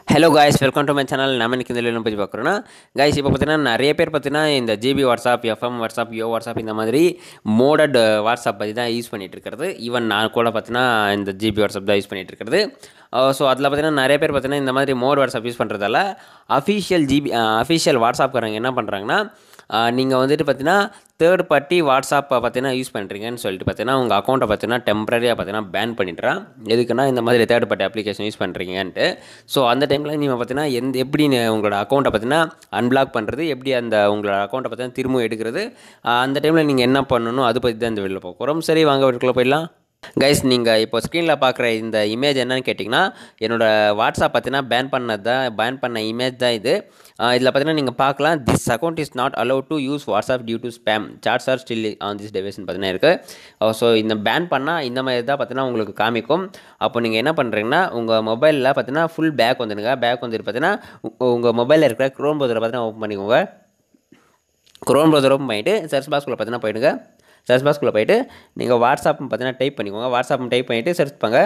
hello guys welcome to my channel நம்ம இன்னைக்கு இந்த வீடியோவில் பற்றி பார்க்குறோன்னா காய்ஸ் இப்போ பார்த்தீங்கன்னா நிறைய பேர் பார்த்தீங்கன்னா இந்த GB WhatsApp FM WhatsApp yo WhatsApp இந்த மாதிரி மோடட் வாட்ஸ்அப் பற்றி தான் யூஸ் பண்ணிகிட்டு இருக்கிறது ஈவன் நான் கூட பார்த்தீங்கன்னா இந்த ஜிபி வாட்ஸ்அப் தான் யூஸ் பண்ணிகிட்டு இருக்கிறது ஸோ அதில் பார்த்தீங்கன்னா நிறைய பேர் பார்த்தீங்கன்னா இந்த மாதிரி மோட் வாட்ஸ்அப் யூஸ் பண்ணுறதால அஃபிஷியல் ஜிபி அஃபிஷியல் வாட்ஸ்அப்காரங்க என்ன பண்ணுறாங்கன்னா நீங்கள் வந்துட்டு பார்த்தீங்கன்னா தேர்ட் பார்ட்டி வாட்ஸ்அப்பை பார்த்தீங்கன்னா யூஸ் பண்ணுறீங்கன்னு சொல்லிட்டு பார்த்தீங்கன்னா உங்கள் அக்கௌண்ட்டை பார்த்தீங்கன்னா டெம்பரரியாக பார்த்தீங்கன்னா பேன் பண்ணிடுறான் எதுக்குன்னா இந்த மாதிரி தேர்ட் பார்ட்டி அப்ளிகேஷன் யூஸ் பண்ணுறீங்கன்ட்டு ஸோ அந்த டைமில் நீங்கள் பார்த்தீங்கன்னா எந்த எப்படி நீ உங்களோட அக்கௌண்ட்டை பார்த்தீங்கன்னா அன்பிளாக் பண்ணுறது எப்படி அந்த உங்களோட அக்கௌண்ட்டை பார்த்தீங்கன்னா திரும்ப எடுக்கிறது ஆஹ் அந்த டைமில் நீங்கள் என்ன பண்ணணும் அது பற்றி தான் இந்த வெளியில் போகிறோம் சரி வாங்க வீட்டுக்குள்ளே போயிடலாம் கைஸ் நீங்கள் இப்போ ஸ்க்ரீனில் பார்க்குற இந்த இமேஜ் என்னன்னு கேட்டிங்கன்னா என்னோடய வாட்ஸ்அப் பார்த்தீங்கன்னா பேன் பண்ணது தான் பேன் பண்ண இமேஜ் தான் இது இதில் பார்த்தீங்கன்னா நீங்கள் பார்க்கலாம் this account is not allow to use WhatsApp due to spam chats are still on this டிவைஸ்னு பார்த்தீங்கன்னா இருக்குது ஸோ இந்த பேன் பண்ணால் இந்த மாதிரி தான் பார்த்தீங்கன்னா உங்களுக்கு காமிக்கும் அப்போ நீங்கள் என்ன பண்ணுறீங்கன்னா உங்கள் மொபைலில் பார்த்தீங்கன்னா ஃபுல் பேக் வந்துடுங்க பேக் வந்துட்டு பார்த்தீங்கன்னா உங்கள் மொபைலில் இருக்கிற க்ரோம் ப்ரௌசரை பார்த்தீங்கன்னா ஓப்பன் பண்ணிக்கோங்க க்ரோம் ப்ரௌசர் ஓப்பன் பண்ணிவிட்டு சர்ச் பாக்ஸ்குள்ளே பார்த்தீங்கன்னா போயிடுங்க சர்ச் பாக்ஸ்குள்ளே போயிட்டு நீங்கள் வாட்ஸ்அப் பார்த்தீங்கன்னா டைப் பண்ணிக்கோங்க வாட்ஸ்அப் டைப் பண்ணிவிட்டு சர்ச் பண்ணுங்க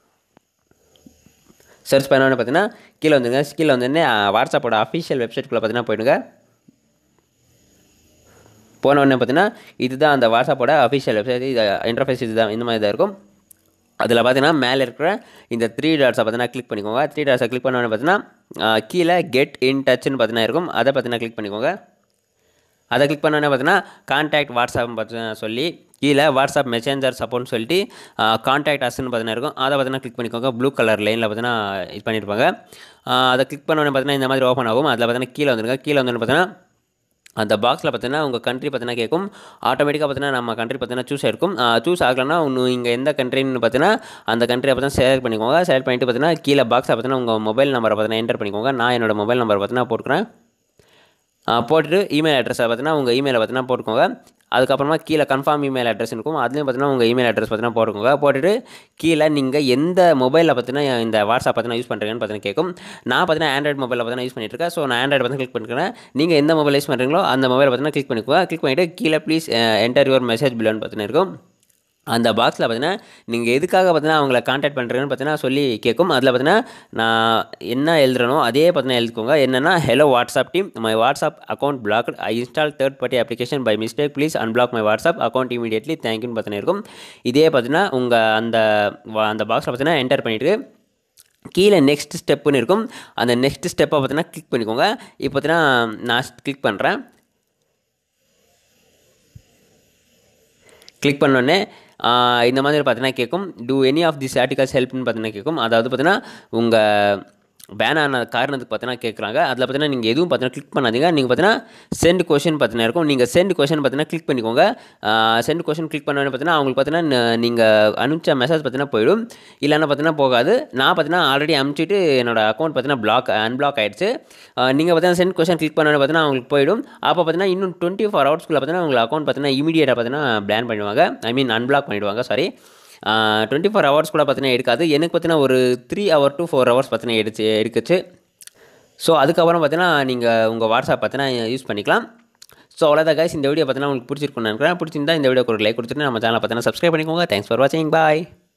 சர்ச் பண்ணோன்னு பார்த்தீங்கன்னா கீழே வந்துங்க கீழே வந்தோடனே வாட்ஸ்அப்போட அஃபிஷியல் வெப்சைட்குள்ளே பார்த்தீங்கன்னா போயிடுங்க போன உடனே பார்த்தீங்கன்னா இதுதான் அந்த வாட்ஸ்அப்போட அஃபிஷியல் வெப்சைட் இது இன்டர்ஃபேஸ் இதுதான் இந்த மாதிரி தான் இருக்கும் அதில் பார்த்தீங்கன்னா மேலே இருக்கிற இந்த த்ரீ டாட்ஸை பார்த்தீங்கன்னா கிளிக் பண்ணிக்கோங்க த்ரீ டாட்ஸை கிளிக் பண்ண உடனே பார்த்தீங்கன்னா கீழே கெட் இன் டச்னு பார்த்தீங்கன்னா இருக்கும் அதை பார்த்தீங்கன்னா கிளிக் பண்ணிக்கோங்க அதை கிளிக் பண்ணோன்னே பார்த்தீங்கன்னா கான்டாக்ட் வாட்ஸ்அப் பார்த்தீங்கன்னா சொல்லி கீழே வாட்ஸ்அப் மெசேஞ்சர் சப்போர்ட்னு சொல்லிட்டு கான்டாக்ட் அஸ்ன்னு பார்த்தீங்கன்னா இருக்கும் அதை பார்த்தீங்கன்னா கிளிக் பண்ணிக்கோங்க ப்ளூ கலர் லைனில் பார்த்தீங்கன்னா இது பண்ணியிருப்பாங்க அதை கிளிக் பண்ணோன்னே பார்த்தீங்கன்னா இந்த மாதிரி ஓப்பன் ஆகும் அதில் பார்த்தீங்கன்னா கீழே வந்துருங்க கீழே வந்து பார்த்தீங்கன்னா அந்த பாக்ஸில் பார்த்தீங்கன்னா உங்கள் கண்ட்ரி பார்த்தீங்கன்னா கேட்கும் ஆட்டோமேட்டிக்காக பார்த்தீங்கன்னா நம்ம கண்ட்ரி பார்த்தீங்கன்னா சூஸ் ஆயிருக்கும் சூஸ் ஆகலைன்னா இன்னும் இங்கே எந்த கண்ட்ரின்னு பார்த்தீங்கன்னா அந்த கண்ட்ரியை பார்த்தீங்கன்னா செலக்ட் பண்ணிக்கோங்க செலக்ட் பண்ணிட்டு பார்த்தீங்கன்னா கீழே பாக்ஸில் பார்த்தீங்கன்னா உங்கள் மொபைல் நம்பரை பார்த்தீங்கன்னா என்டர் பண்ணிக்கோங்க நான் என்னோட மொபைல் நம்பர் பார்த்தீங்கன்னா போட்டுக்கிறேன் போட்டுட்டு இமெயில் அட்ரஸை பார்த்தீங்கன்னா உங்கள் இமெயிலை பார்த்தீங்கன்னா போட்டுக்கோங்க அதுக்கப்புறமா கீழே கன்ஃபார்ம் இமெயில் அட்ரஸ் இருக்கும் அதுலேயும் பார்த்தீங்கன்னா உங்கள் இமெயில் அட்ரஸ் பார்த்தீங்கன்னா போட்டுக்கோங்க போட்டுட்டு கீழே நீங்கள் எந்த மொபைலில் பார்த்தீங்கன்னா இந்த வாட்ஸ்அப் பார்த்தீங்கன்னா யூஸ் பண்ணுறீங்கன்னு பார்த்தீங்கன்னா கேட்கும் நான் பார்த்தீங்கன்னா ஆண்ட்ராய்ட் மொபைலில் பார்த்தீங்கன்னா யூஸ் பண்ணிட்டு இருக்கேன் ஸோ நான் ஆண்ட்ராய்டு பார்த்தீங்கன்னா கிளிக் பண்ணிக்கிறேன் நீங்கள் எந்த மொபைல் யூஸ் பண்ணுறீங்களோ அந்த மொபைல் பார்த்தீங்கன்னா கிளிக் பண்ணிக்கோங்க கிளிக் பண்ணிவிட்டு கீழே ப்ளீஸ் என்டர் யுவர் மெசேஜ் பில்லுன்னு பார்த்தீங்கன்னா இருக்கும் அந்த பாக்ஸில் பார்த்தீங்கன்னா நீங்கள் எதுக்காக பார்த்தீங்கன்னா அவங்கள காண்டாக்ட் பண்ணுறீங்கன்னு பார்த்தீங்கன்னா சொல்லி கேட்கும் அதில் பார்த்தீங்கன்னா நான் என்ன எழுதுறனோ அதே பார்த்தீங்கன்னா எழுதிக்கோங்க என்னென்னா hello WhatsApp team my WhatsApp account block I install third party application by mistake please unblock my WhatsApp account immediately தேங்க்யூன்னு பார்த்தீங்கன்னா இருக்கும் இதே பார்த்தீங்கன்னா உங்கள் அந்த அந்த பாக்ஸில் பார்த்தீங்கன்னா என்டர் பண்ணிவிட்டு கீழே நெக்ஸ்ட் ஸ்டெப்புன்னு இருக்கும் அந்த நெக்ஸ்ட் ஸ்டெப்பை பார்த்தீங்கன்னா கிளிக் பண்ணிக்கோங்க இப்போ பார்த்தீங்கன்னா நான் கிளிக் பண்ணுறேன் கிளிக் பண்ணோடனே இந்த மாதிரி பார்த்தீங்கன்னா கேட்கும் do any of this articles ஹெல்ப்னு பார்த்தீங்கன்னா கேட்கும் அதாவது பார்த்தீங்கன்னா உங்கள் பேன் ஆன காரணத்துக்கு பார்த்தீங்கன்னா கேட்குறாங்க அதில் பார்த்தீங்கன்னா நீங்கள் எதுவும் பார்த்தீங்கன்னா கிளிக் பண்ணாதீங்க நீங்கள் பார்த்தீங்கன்னா சென்ட் கொஷின் பார்த்தீங்கன்னா இருக்கும் நீங்கள் சென்ட் கொஷின் பார்த்தீங்கன்னா கிளிக் பண்ணிக்கோங்க சென்ட் கொஷின் கிளிக் பண்ணோன்னு பார்த்தீங்கன்னா அவங்களுக்கு பார்த்தீங்கன்னா நீங்கள் அனுப்பிச்ச மெசேஜ் பார்த்தீங்கன்னா போயிடும் இல்லைன்னா பார்த்தீங்கன்னா போகாது நான் பார்த்தீங்கன்னா ஆல்ரெடி அனுப்பிச்சிட்டு என்னோட அக்கௌண்ட் பார்த்தீங்கன்னா பிளாக் அன்பிளாக் ஆகிடுச்சு நீங்கள் பார்த்தீங்கன்னா சென்ட் கொஷின் கிளிக் பண்ணோன்னு பார்த்தீங்கன்னா அவங்களுக்கு போயிடும் அப்போ பார்த்தீங்கன்னா இன்னும் டுவெண்ட்டி ஃபோர் ஹவர்ஸ்க்குள்ளே பார்த்தீங்கன்னா உங்கள் அக்கௌண்ட் பார்த்தீங்கன்னா இமீடியட்டாக பார்த்தீங்கன்னா பிளான் பண்ணிடுவாங்க ஐ மீன் அன்பிளாக் பண்ணிவிடுவாங்க சாரி டுவெண்ட்டி ஃபோர் ஹவர்ஸ் கூட பார்த்தீங்கன்னா எடுக்காது எனக்கு பார்த்தீங்கன்னா ஒரு three hour to four hours பார்த்தீங்கன்னா எடுத்து எடுக்குச்சு ஸோ அதுக்கப்புறம் பார்த்தீங்கன்னா நீங்கள் உங்கள் வாட்ஸ்அப் பார்த்தீங்கன்னா யூஸ் பண்ணிக்கலாம் ஸோ அவ்வளோதான் கைஸ் இந்த வீடியோ பார்த்தீங்கன்னா உங்களுக்கு பிடிச்சிருக்குன்னு நினைக்கிறேன் பிடிச்சிருந்தா இந்த வீடியோக்கு ஒரு லைக் கொடுத்துட்டு நம்ம சேனலை பார்த்தீங்கன்னா சப்ஸ்கிரைப் பண்ணிக்கோங்க தேங்க்ஸ் ஃபார் வாட்சிங் பாய்